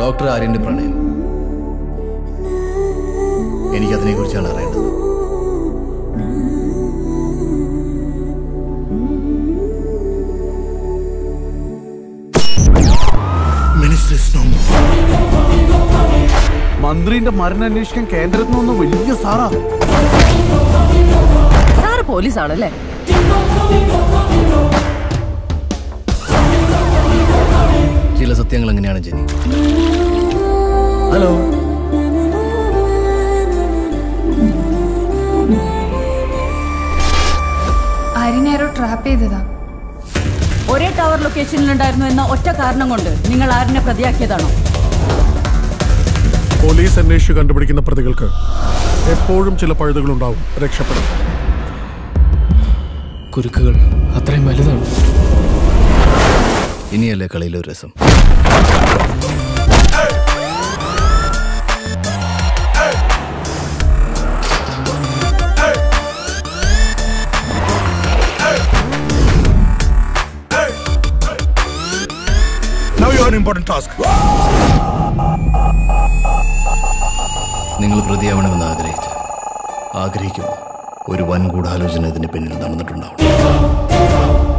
Doctor ആര്യന്റെ പ്രണയം എനിക്കതിനെക്കുറിച്ചാണ് അറിയേണ്ടത് മന്ത്രിന്റെ മരണം അന്വേഷിക്കാൻ കേന്ദ്രത്തിൽ നിന്ന് വലിയ സാറാ സാറ് പോലീസാണല്ലേ ചില സത്യങ്ങൾ എങ്ങനെയാണ് ജെനി ഹലോ ആര്യനാരോ ട്രാപ്പ് ചെയ്തതാ ഒരേ ടവർ ലൊക്കേഷനിലുണ്ടായിരുന്നു എന്ന ഒറ്റ കാരണം കൊണ്ട് നിങ്ങൾ ആരിനെ പ്രതിയാക്കിയതാണോ പോലീസ് അന്വേഷിച്ച് കണ്ടുപിടിക്കുന്ന പ്രതികൾക്ക് എപ്പോഴും ചില പഴുതുകളുണ്ടാവും രക്ഷപ്പെടും കുരുക്കുകൾ അത്രയും വലുതാണ് ഇനിയല്ലേ കളിയിലൊരു രസം Now you have an important task. നിങ്ങൾ പ്രതിയാവണമെന്ന് ആഗ്രഹിച്ച് ആഗ്രഹിക്കുന്നു ഒരു വൻ ഗൂഢാലോചന ഇതിന് പിന്നിൽ നടന്നിട്ടുണ്ടാവും